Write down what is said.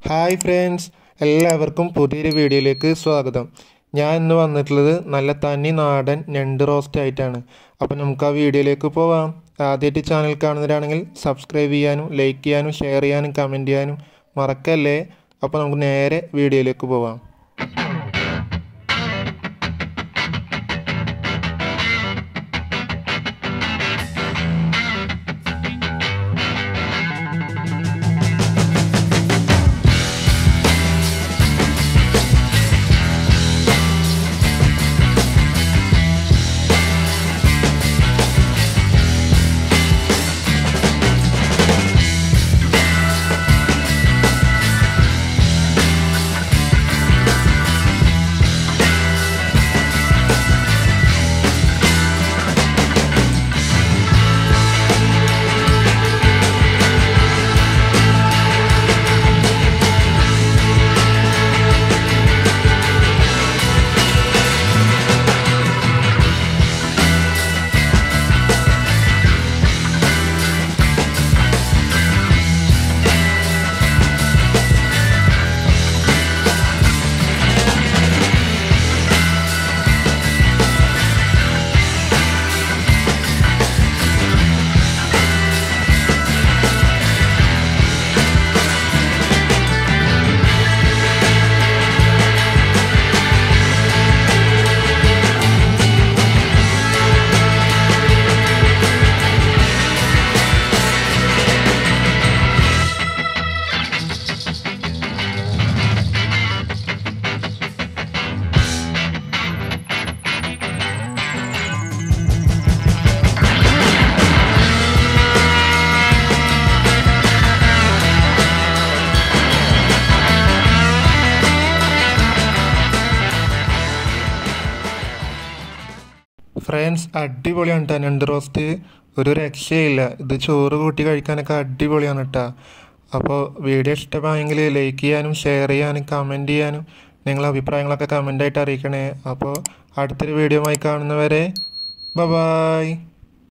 hi friends എല്ലാവർക്കും പുതിയൊരു വീഡിയോയിലേക്ക് സ്വാഗതം ഞാൻ ഇന്ന് വന്നിട്ടുള്ളത് നല്ല തനി നാടൻ ഞണ്ട് റോസ്റ്റ് ആയിട്ടാണ് അപ്പോൾ നമുക്ക് ആ വീഡിയോയിലേക്ക് പോവാം ആദ്യമായിട്ട് ചാനൽ കാണുന്നവരാണെങ്കിൽ സബ്സ്ക്രൈബ് ചെയ്യാനും ലൈക്ക് ചെയ്യാനും ഷെയർ ചെയ്യാനും കമൻറ്റ് ചെയ്യാനും മറക്കല്ലേ അപ്പോൾ നമുക്ക് നേരെ വീഡിയോയിലേക്ക് പോവാം ഫ്രണ്ട്സ് അടിപൊളിയാണ് കേട്ടോ ഞണ്ട് റോസ്റ്റ് ഒരു രക്ഷയില്ല ഇത് ചോറ് കൂട്ടി കഴിക്കാനൊക്കെ അടിപൊളിയാണ് കേട്ടോ അപ്പോൾ വീഡിയോ ഇഷ്ടമായെങ്കിൽ ലൈക്ക് ചെയ്യാനും ഷെയർ ചെയ്യാനും കമൻറ്റ് ചെയ്യാനും നിങ്ങളെ അഭിപ്രായങ്ങളൊക്കെ കമൻ്റായിട്ട് അറിയിക്കണേ അപ്പോൾ അടുത്തൊരു വീഡിയോ ആയി കാണുന്നവരെ ബ ബായ്